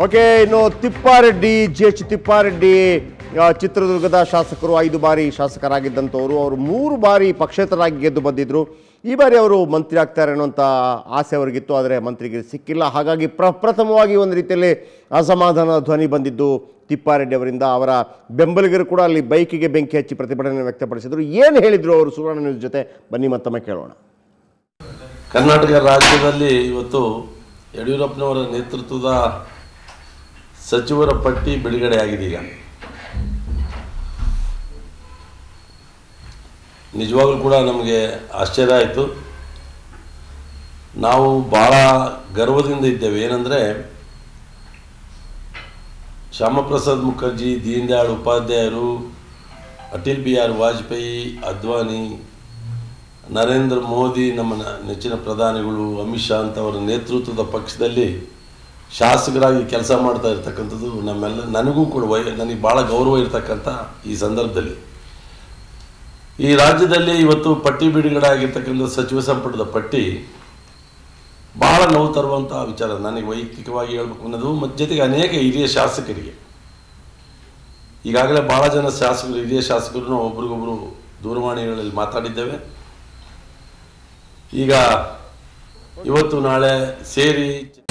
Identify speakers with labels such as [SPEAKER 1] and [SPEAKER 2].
[SPEAKER 1] okay ಇನ್ನು Thippareddy G H Thippareddy ಆ, ಚಿತ್ರದುರ್ಗದ ಶಾಸಕರು ಐದು ಬಾರಿ ಶಾಸಕರಾಗಿದ್ದಂಥವರು ಅವರು ಮೂರು ಬಾರಿ ಪಕ್ಷೇತರಾಗಿ ಗೆದ್ದು ಬಂದಿದ್ರು ಈ ಬಾರಿ ಅವರು ಮಂತ್ರಿ ಆಗ್ತಾರೆ ಅನ್ನುವಂಥ ಆಸೆ ಅವರಿಗಿತ್ತು ಆದರೆ ಮಂತ್ರಿಗೆ ಸಿಕ್ಕಿಲ್ಲ ಹಾಗಾಗಿ ಪ್ರಪ್ರಥಮವಾಗಿ ಒಂದು ರೀತಿಯಲ್ಲಿ ಅಸಮಾಧಾನ ಧ್ವನಿ ಬಂದಿದ್ದು ತಿಪ್ಪಾರೆಡ್ಡಿ ಅವರಿಂದ ಅವರ ಬೆಂಬಲಿಗರು ಕೂಡ ಅಲ್ಲಿ ಬೈಕಿಗೆ ಬೆಂಕಿ ಹಚ್ಚಿ ಪ್ರತಿಭಟನೆ ವ್ಯಕ್ತಪಡಿಸಿದರು ಏನು ಹೇಳಿದರು ಅವರು ಸುವರ್ಣ ನ್ಯೂಸ್ ಜೊತೆ ಬನ್ನಿ ಮತ್ತೊಮ್ಮೆ ಕೇಳೋಣ
[SPEAKER 2] ಕರ್ನಾಟಕ ರಾಜ್ಯದಲ್ಲಿ ಇವತ್ತು ಯಡಿಯೂರಪ್ಪನವರ ನೇತೃತ್ವದ ಸಚಿವರ ಪಟ್ಟಿ ಬಿಡುಗಡೆಯಾಗಿದೆ ಈಗ ನಿಜವಾಗ್ಲೂ ಕೂಡ ನಮಗೆ ಆಶ್ಚರ್ಯ ಆಯಿತು ನಾವು ಭಾಳ ಗರ್ವದಿಂದ ಇದ್ದೇವೆ ಏನಂದರೆ ಶ್ಯಾಮಪ್ರಸಾದ್ ಮುಖರ್ಜಿ ದೀನ್ ದಯಾಳ್ ಉಪಾಧ್ಯಾಯರು ಅಟಲ್ ಬಿಹಾರ್ ವಾಜಪೇಯಿ ಅದ್ವಾನಿ ನರೇಂದ್ರ ಮೋದಿ ನಮ್ಮ ನ- ನೆಚ್ಚಿನ ಪ್ರಧಾನಿಗಳು ಅಮಿತ್ ಶಾ ಅಂತವರ ನೇತೃತ್ವದ ಪಕ್ಷದಲ್ಲಿ ಶಾಸಕರಾಗಿ ಕೆಲಸ ಮಾಡ್ತಾ ಇರ್ತಕ್ಕಂಥದ್ದು ನಮ್ಮೆಲ್ಲ ನನಗೂ ಕೂಡ ವೈ ನನಗೆ ಭಾಳ ಗೌರವ ಇರ್ತಕ್ಕಂಥ ಈ ಸಂದರ್ಭದಲ್ಲಿ ಈ ರಾಜ್ಯದಲ್ಲಿ ಇವತ್ತು ಪಟ್ಟಿ ಬಿಡುಗಡೆ ಆಗಿರ್ತಕ್ಕಂಥ ಸಚಿವ ಸಂಪುಟದ ಪಟ್ಟಿ ಭಾಳ ನೋವು ತರುವಂಥ ವಿಚಾರ ನನಗೆ ವೈಯಕ್ತಿಕವಾಗಿ ಹೇಳ್ಬೇಕು ಅನ್ನೋದು ಮತ್ತು ಜೊತೆಗೆ ಅನೇಕ ಹಿರಿಯ ಶಾಸಕರಿಗೆ ಈಗಾಗಲೇ ಭಾಳ ಜನ ಶಾಸಕರು ಹಿರಿಯ ಶಾಸಕರು ಒಬ್ರಿಗೊಬ್ರು ದೂರವಾಣಿಗಳಲ್ಲಿ ಮಾತಾಡಿದ್ದೇವೆ ಈಗ ಇವತ್ತು ನಾಳೆ ಸೇರಿ